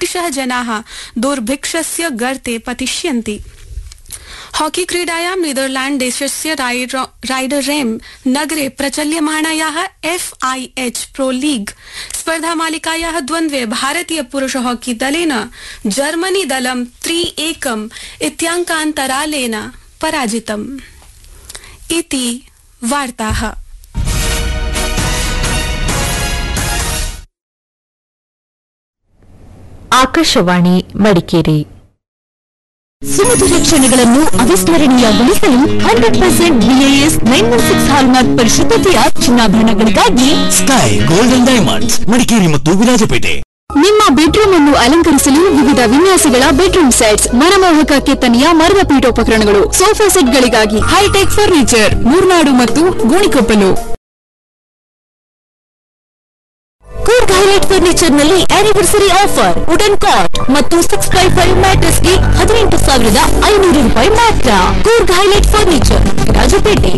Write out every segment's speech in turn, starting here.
कोटिशः जनाः दुर्भिक्षस्य गर्ते पतिष्यन्ति हॉकी क्रीडायां नीदरलैण्ड देशस्य राइडरेम नगरे प्रचल्यमाणायाः एफआईएच प्रो लीग स्पर्धामालिकायाः द्वन्द्वे भारतीय पुरुष हॉकी दलेन जर्मनी दलं त्रि एकम् इत्याङ्कान्तरालेन पराजितम् इति वार्ताः ಆಕಾಶವಾಣಿ ಮಡಿಕೇರಿ ಸುಮಧುರ ಕ್ಷಣಗಳನ್ನು ಅವಿಸ್ಮರಣೀಯಗೊಳಿಸಲು hundred percent BIS nine one six hallmark ಪರಿಶುದ್ಧತೆಯ ಚಿನ್ನಾಭರಣಗಳಿಗಾಗಿ ಸ್ಕೈ ಗೋಲ್ಡನ್ ಡೈಮಂಡ್ಸ್ ಮಡಿಕೇರಿ ಮತ್ತು ವಿರಾಜಪೇಟೆ ನಿಮ್ಮ ಬೆಡ್ರೂಮ್ ಅನ್ನು ಅಲಂಕರಿಸಲು ವಿವಿಧ ವಿನ್ಯಾಸಗಳ ಬೆಡ್ರೂಮ್ ಸೆಟ್ಸ್ ಮನಮೋಹಕ ಕೆತ್ತನೆಯ ಮರದ ಪೀಠೋಪಕರಣಗಳು ಸೋಫಾ ಸೆಟ್ಗಳಿಗಾಗಿ ಹೈಟೆಕ್ ಫರ್ನಿಚರ್ ಮೂರ್ನಾಡು ಮತ್ತು ಗೋಣಿಕೊಪ್ಪಲು ಕೂರ್ಗ್ ಹೈಲೈಟ್ ಫರ್ನಿಚರ್ ನಲ್ಲಿ ಆನಿವರ್ಸರಿ ಆಫರ್ ವುಡನ್ ಕಾಟ್ ಮತ್ತು ಸಿಕ್ಸ್ ಬೈ ಫೈವ್ ಮ್ಯಾಟ್ರೆಸ್ ಗೆ ಹದಿನೆಂಟು ಸಾವಿರದ ಐನೂರು ರೂಪಾಯಿ ಮಾತ್ರ ಕೂರ್ಗ್ ಹೈಲೈಟ್ ಫರ್ನಿಚರ್ ರಾಜಪೇಟೆ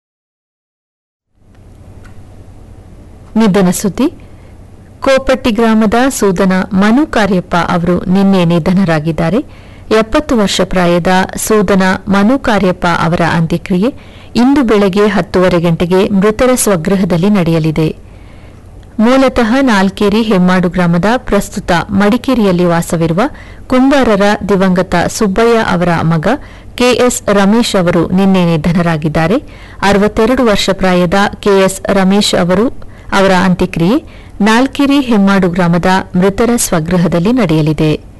ನಿಧನ ಸುದ್ದಿ ಕೋಪಟ್ಟಿ ಗ್ರಾಮದ ಸೂದನ ಮನು ಕಾರ್ಯಪ್ಪ ಅವರು ನಿನ್ನೆ ನಿಧನರಾಗಿದ್ದಾರೆ ಎಪ್ಪತ್ತು ವರ್ಷ ಪ್ರಾಯದ ಸೂದನ ಮನು ಕಾರ್ಯಪ್ಪ ಅವರ ಅಂತ್ಯಕ್ರಿಯೆ ಇಂದು ಬೆಳಗ್ಗೆ ಹತ್ತೂವರೆ ಗಂಟೆಗೆ ಮೃತರ ಸ್ವಗೃಹದಲ್ಲಿ ನಡೆಯಲಿದೆ ಮೂಲತಃ ನಾಲ್ಕೇರಿ ಹೆಮ್ಮಾಡು ಗ್ರಾಮದ ಪ್ರಸ್ತುತ ಮಡಿಕೇರಿಯಲ್ಲಿ ವಾಸವಿರುವ ಕುಂಬಾರರ ದಿವಂಗತ ಸುಬ್ಬಯ್ಯ ಅವರ ಮಗ ಕೆಎಸ್ ರಮೇಶ್ ಅವರು ನಿನ್ನೆ ನಿಧನರಾಗಿದ್ದಾರೆ ಅರವತ್ತೆರಡು ವರ್ಷ ಪ್ರಾಯದ ಕೆಎಸ್ ರಮೇಶ್ ಅವರು ಅವರ ಅಂತ್ಯಕ್ರಿಯೆ ನಾಲ್ಕೇರಿ ಹೆಮ್ಮಾಡು ಗ್ರಾಮದ ಮೃತರ ಸ್ವಗೃಹದಲ್ಲಿ ನಡೆಯಲಿದೆ